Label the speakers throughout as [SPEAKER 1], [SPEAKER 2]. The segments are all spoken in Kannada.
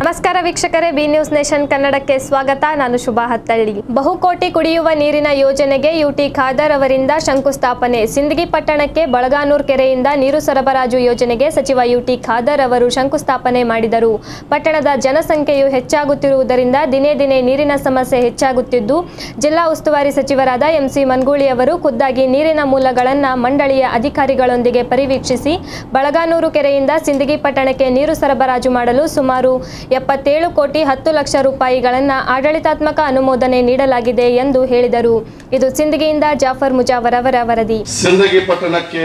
[SPEAKER 1] ನಮಸ್ಕಾರ ವೀಕ್ಷಕರೇ ಬಿ ನ್ಯೂಸ್ ನೇಷನ್ ಕನ್ನಡಕ್ಕೆ ಸ್ವಾಗತ ನಾನು ಶುಭಾ ಹತ್ತಳ್ಳಿ ಬಹುಕೋಟಿ ಕುಡಿಯುವ ನೀರಿನ ಯೋಜನೆಗೆ ಯುಟಿ ಖಾದರ್ ಅವರಿಂದ ಶಂಕುಸ್ಥಾಪನೆ ಸಿಂದಗಿ ಪಟ್ಟಣಕ್ಕೆ ಬಳಗಾನೂರ್ ಕೆರೆಯಿಂದ ನೀರು ಸರಬರಾಜು ಯೋಜನೆಗೆ ಸಚಿವ ಯುಟಿ ಖಾದರ್ ಅವರು ಶಂಕುಸ್ಥಾಪನೆ ಮಾಡಿದರು ಪಟ್ಟಣದ ಜನಸಂಖ್ಯೆಯು ಹೆಚ್ಚಾಗುತ್ತಿರುವುದರಿಂದ ದಿನೇ ದಿನೇ ನೀರಿನ ಸಮಸ್ಯೆ ಹೆಚ್ಚಾಗುತ್ತಿದ್ದು ಜಿಲ್ಲಾ ಉಸ್ತುವಾರಿ ಸಚಿವರಾದ ಎಂಸಿ ಮನ್ಗೂಳಿ ಅವರು ಖುದ್ದಾಗಿ ನೀರಿನ ಮೂಲಗಳನ್ನು ಮಂಡಳಿಯ ಅಧಿಕಾರಿಗಳೊಂದಿಗೆ ಪರಿವೀಕ್ಷಿಸಿ ಬಳಗಾನೂರು ಕೆರೆಯಿಂದ ಸಿಂದಗಿ ಪಟ್ಟಣಕ್ಕೆ ನೀರು ಸರಬರಾಜು ಮಾಡಲು ಸುಮಾರು ಎಪ್ಪತ್ತೇಳು ಕೋಟಿ ಹತ್ತು ಲಕ್ಷ ರೂಪಾಯಿಗಳನ್ನು ಆಡಳಿತಾತ್ಮಕ ಅನುಮೋದನೆ ನೀಡಲಾಗಿದೆ ಎಂದು ಹೇಳಿದರು ಇದು ಸಿಂದಗಿಯಿಂದ ಜಾಫರ್ ಮುಜಾವರ್ ಅವರ ವರದಿ
[SPEAKER 2] ಸಿಂದಗಿ ಪಟ್ಟಣಕ್ಕೆ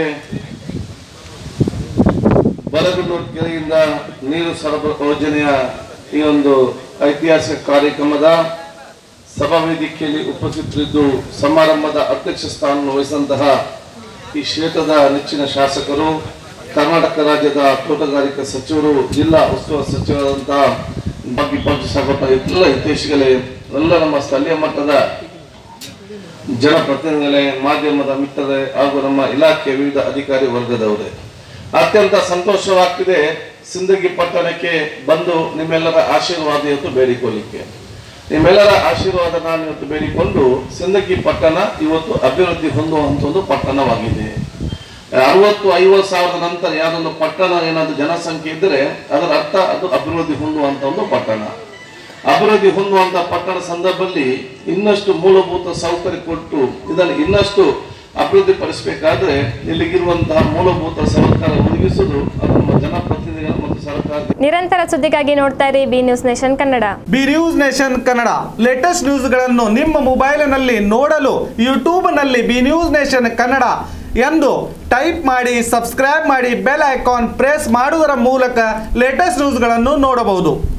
[SPEAKER 2] ಬಲಗನೂರು ಕೆರೆಯಿಂದ ನೀರು ಸರಬರಾಜು ಯೋಜನೆಯ ಈ ಒಂದು ಐತಿಹಾಸಿಕ ಕಾರ್ಯಕ್ರಮದ ಸಭಾ ವೇದಿಕೆಯಲ್ಲಿ ಉಪಸ್ಥಿತರಿದ್ದು ಸಮಾರಂಭದ ಅಧ್ಯಕ್ಷ ಸ್ಥಾನವನ್ನು ವಹಿಸಿದಂತಹ ಈ ಕ್ಷೇತ್ರದ ನೆಚ್ಚಿನ ಶಾಸಕರು ಕರ್ನಾಟಕ ರಾಜ್ಯದ ತೋಟಗಾರಿಕಾ ಸಚಿವರು ಜಿಲ್ಲಾ ಉಸ್ತುವಾರಿ ಸಚಿವರಾದಂತಹ ಬಾಕಿ ಪಂಚಸಾಗರ ಎಲ್ಲ ಹಿತೈಷಿಗಳೇ ಎಲ್ಲ ನಮ್ಮ ಸ್ಥಳೀಯ ಮಟ್ಟದ ಜನಪ್ರತಿನಿಧಿಗಳೇ ಮಾಧ್ಯಮದ ಮಿತ್ರರೇ ಹಾಗೂ ನಮ್ಮ ಇಲಾಖೆಯ ವಿವಿಧ ಅಧಿಕಾರಿ ವರ್ಗದವರೇ ಅತ್ಯಂತ ಸಂತೋಷವಾಗ್ತಿದೆ ಸಿಂದಗಿ ಪಟ್ಟಣಕ್ಕೆ ಬಂದು ನಿಮ್ಮೆಲ್ಲರ ಆಶೀರ್ವಾದ ಇವತ್ತು ಬೇಡಿಕೊಳ್ಳಿಕ್ಕೆ ನಿಮ್ಮೆಲ್ಲರ ಆಶೀರ್ವಾದ ನಾನು ಇವತ್ತು ಬೇಡಿಕೊಂಡು ಸಿಂದಗಿ ಪಟ್ಟಣ ಇವತ್ತು ಅಭಿವೃದ್ಧಿ ಹೊಂದುವಂತ ಒಂದು ಪಟ್ಟಣವಾಗಿದೆ ಅರವತ್ತು ಐವತ್ತು ಸಾವಿರದ ನಂತರ ಯಾವುದೊಂದು ಪಟ್ಟಣ ಏನಾದ್ರು ಜನಸಂಖ್ಯೆ ಇದ್ದರೆ ಅದರ ಅರ್ಥ ಅದು ಅಭಿವೃದ್ಧಿ ಹೊಂದುವಂತ ಒಂದು ಪಟ್ಟಣ ಅಭಿವೃದ್ಧಿ ಹೊಂದುವಂತ ಪಟ್ಟಣ ಸಂದರ್ಭದಲ್ಲಿ ಇನ್ನಷ್ಟು ಮೂಲಭೂತ ಸೌಕರ್ಯ ಕೊಟ್ಟು ಇದನ್ನು ಇನ್ನಷ್ಟು ಅಭಿವೃದ್ಧಿ ಪಡಿಸಬೇಕಾದ್ರೆ ಇಲ್ಲಿಗಿರುವಂತಹ ಮೂಲಭೂತ ಸೌಕರ್ಯ ಒದಗಿಸುವುದು ಅದು ನಮ್ಮ ಜನಪ್ರತಿನಿಧಿಗಳು ಮತ್ತು ಸರ್ಕಾರ
[SPEAKER 1] ನಿರಂತರ ಸುದ್ದಿಗಾಗಿ ನೋಡ್ತಾ ಇರಿ B news nation Kannada
[SPEAKER 3] B news nation Kannada latest ನ್ಯೂಸ್ಗಳನ್ನು ನಿಮ್ಮ ಮೊಬೈಲಿನಲ್ಲಿ ನೋಡಲು ಯೂಟ್ಯೂಬ್ನಲ್ಲಿ ಬಿ ನ್ಯೂಸ್ ನೇಷನ್ ಕನ್ನಡ ಎಂದು ಟೈಪ್ ಮಾಡಿ ಸಬ್ಸ್ಕ್ರೈಬ್ ಮಾಡಿ ಬೆಲ್ ಐಕಾನ್ ಪ್ರೆಸ್ ಮಾಡುವುದರ ಮೂಲಕ ಲೇಟೆಸ್ಟ್ ನ್ಯೂಸ್ಗಳನ್ನು ನೋಡಬಹುದು